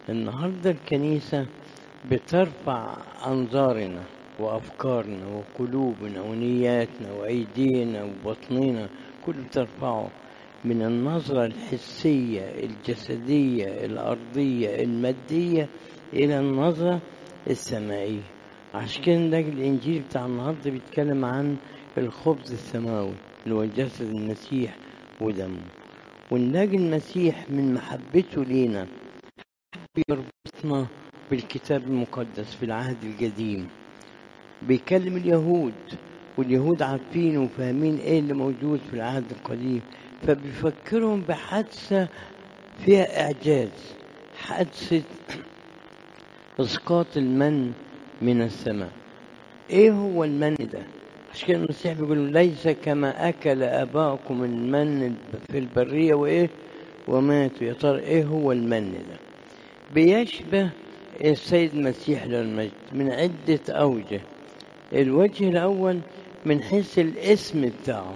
النهاردة الكنيسة بترفع أنظارنا وأفكارنا وقلوبنا ونياتنا وأيدينا وبطننا كله بترفعه من النظرة الحسية الجسدية الأرضية المادية إلى النظرة السمائية عشان كده ده الإنجيل بتاع النهاردة بيتكلم عن الخبز السماوي اللي هو جسد المسيح ودمه ونلاقي المسيح من محبته لينا بيربطنا بالكتاب المقدس في العهد القديم بيكلم اليهود واليهود عارفين وفاهمين ايه اللي موجود في العهد القديم فبيفكرهم بحادثة فيها إعجاز حادثة إسقاط المن من السماء إيه هو المن ده؟ عشان كده المسيح بيقول ليس كما أكل آباؤكم المن في البرية وإيه؟ وماتوا يا ترى إيه هو المن ده؟ بيشبه السيد المسيح للمجد من عدة أوجه الوجه الأول من حيث الاسم بتاعه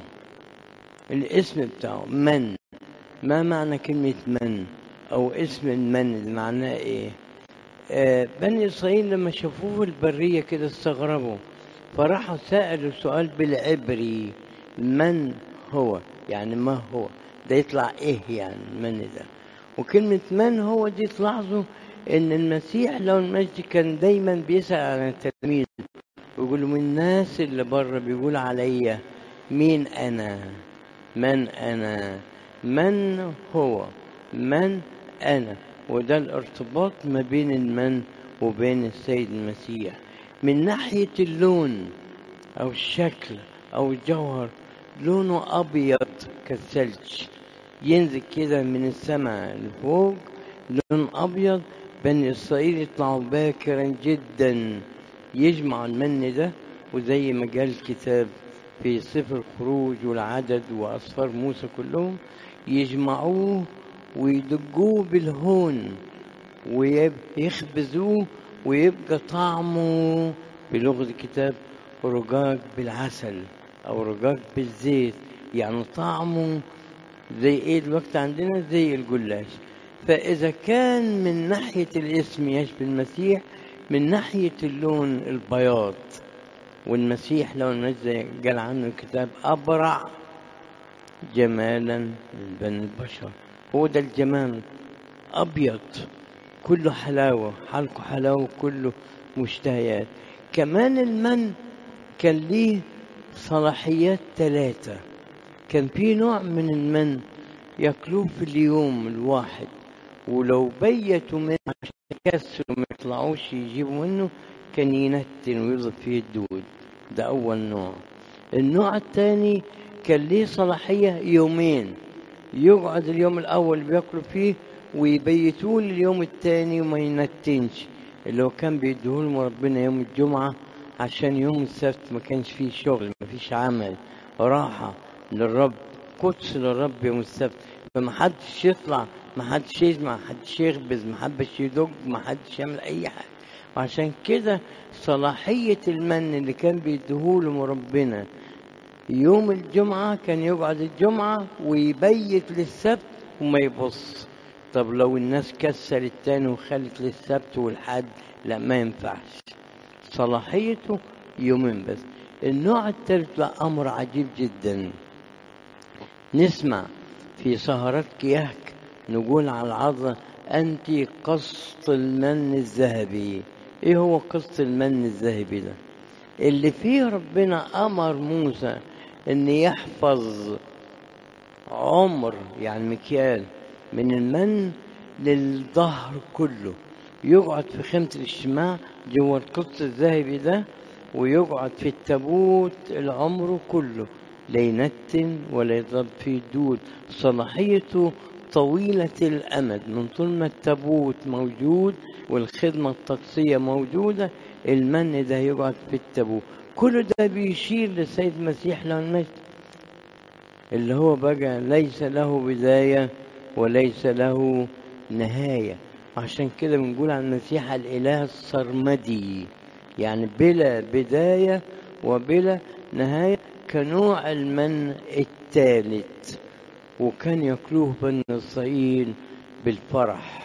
الاسم بتاعه من ما معنى كلمة من أو اسم المن معناه إيه آه بني إسرائيل لما شافوه في البرية كده استغربوا فراحوا سألوا سؤال بالعبري من هو يعني ما هو ده يطلع إيه يعني المن ده وكلمة من هو دي تلاحظوا إن المسيح لو المجد كان دايما بيسأل عن التلاميذ ويقول من الناس اللي بره بيقول عليا مين أنا من أنا من هو من أنا وده الارتباط ما بين المن وبين السيد المسيح من ناحية اللون أو الشكل أو الجوهر لونه أبيض كالثلج ينزل كده من السماء لفوق لون أبيض بني إسرائيل يطلعوا باكرا جدا يجمع المن ده وزي ما قال الكتاب في سفر الخروج والعدد وأسفار موسى كلهم يجمعوه ويدقوه بالهون ويخبزوه ويبقى طعمه بلغة الكتاب رجاج بالعسل أو رجاج بالزيت يعني طعمه زي ايه الوقت عندنا زي الجلاش فإذا كان من ناحية الاسم يشبه المسيح من ناحية اللون البياض والمسيح لو المجد قال عنه الكتاب أبرع جمالا من بني البشر هو ده الجمال أبيض كله حلاوة حلقه حلاوة كله مشتهيات كمان المن كان ليه صلاحيات ثلاثة كان في نوع من المن ياكلوه في اليوم الواحد ولو بيتوا منه عشان يكسروا ما يطلعوش يجيبوا منه كان ينتن ويضرب فيه الدود ده أول نوع النوع الثاني كان ليه صلاحية يومين يقعد اليوم الأول بياكلوا فيه ويبيتوه اليوم الثاني وما ينتنش اللي هو كان بيديهولهم ربنا يوم الجمعة عشان يوم السبت ما كانش فيه شغل ما فيش عمل راحة للرب قدس للرب يوم السبت فما حدش يطلع ما حدش يجمع ما حدش يخبز ما حدش يدق ما حدش يعمل أي حاجة وعشان كده صلاحية المن اللي كان بيديهولهم ربنا يوم الجمعة كان يقعد الجمعة ويبيت للسبت وما يبص طب لو الناس كسرت تاني وخلت للسبت والحد لا ما ينفعش صلاحيته يومين بس النوع الثالث ده أمر عجيب جدا نسمع في سهرات كياك نقول على العظة أنت قسط المن الذهبي إيه هو قسط المن الذهبي ده اللي فيه ربنا أمر موسى أن يحفظ عمر يعني مكيال من المن للظهر كله يقعد في خيمة الاجتماع جوه القدس الذهبي ده ويقعد في التابوت العمر كله لا ينتن ولا يضرب فيه دود صلاحيته طويلة الأمد من طول ما التابوت موجود والخدمة الطقسية موجودة المن ده يقعد في التابوت كل ده بيشير للسيد المسيح له المجد اللي هو بقى ليس له بداية وليس له نهاية عشان كده بنقول عن المسيح الإله السرمدي يعني بلا بداية وبلا نهاية كنوع المن الثالث وكان ياكلوه بني إسرائيل بالفرح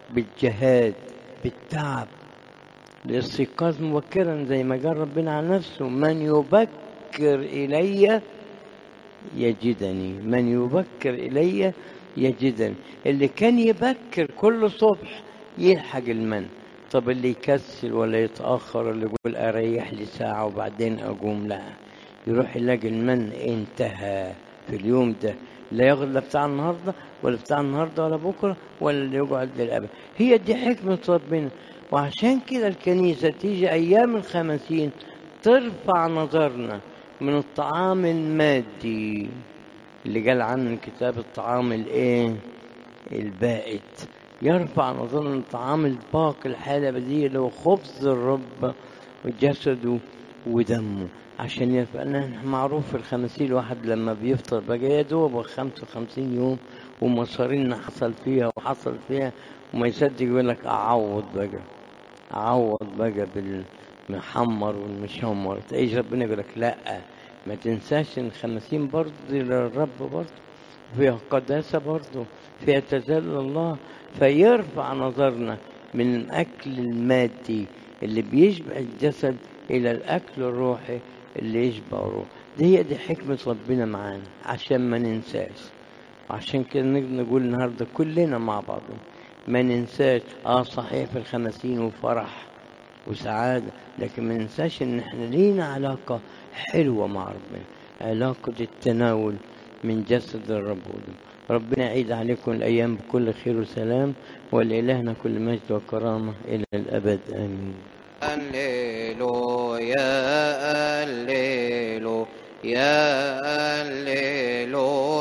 بالجهاد بالتعب الاستيقاظ مبكرا زي ما قال ربنا عن نفسه من يبكر إلي يجدني من يبكر إلي يجدني اللي كان يبكر كل صبح يلحق المن طب اللي يكسل ولا يتأخر اللي يقول أريح لي ساعة وبعدين أقوم لا يروح يلاقي المن انتهى في اليوم ده لا ياخد لا بتاع النهارده ولا بتاع النهارده ولا بكره ولا اللي يقعد للابد هي دي حكمه ربنا وعشان كده الكنيسه تيجي ايام الخمسين ترفع نظرنا من الطعام المادي اللي قال عنه الكتاب الطعام الايه البائت يرفع نظرنا من الطعام الباقي الحاله دي اللي هو خبز الرب وجسده ودمه عشان يبقى أنا معروف في الخمسين الواحد لما بيفطر بقى يا دوب خمسة وخمسين يوم ومصارين حصل فيها وحصل فيها وما يصدق يقول لك أعوض بقى أعوض بقى بالمحمر والمشمر تعيش ربنا يقول لك لأ ما تنساش إن الخمسين برضه للرب برضه فيها قداسة برضه فيها تذلل الله فيرفع نظرنا من الأكل المادي اللي بيشبع الجسد إلى الأكل الروحي اللي يشبع الروح دي هي دي حكمة ربنا معانا عشان ما ننساش عشان كده نقول النهاردة كلنا مع بعضنا ما ننساش اه صحيح في الخمسين وفرح وسعادة لكن ما ننساش ان احنا لينا علاقة حلوة مع ربنا علاقة التناول من جسد الرب ودم ربنا يعيد عليكم الأيام بكل خير وسلام ولإلهنا كل مجد وكرامة إلى الأبد آمين هللويا هللويا هللويا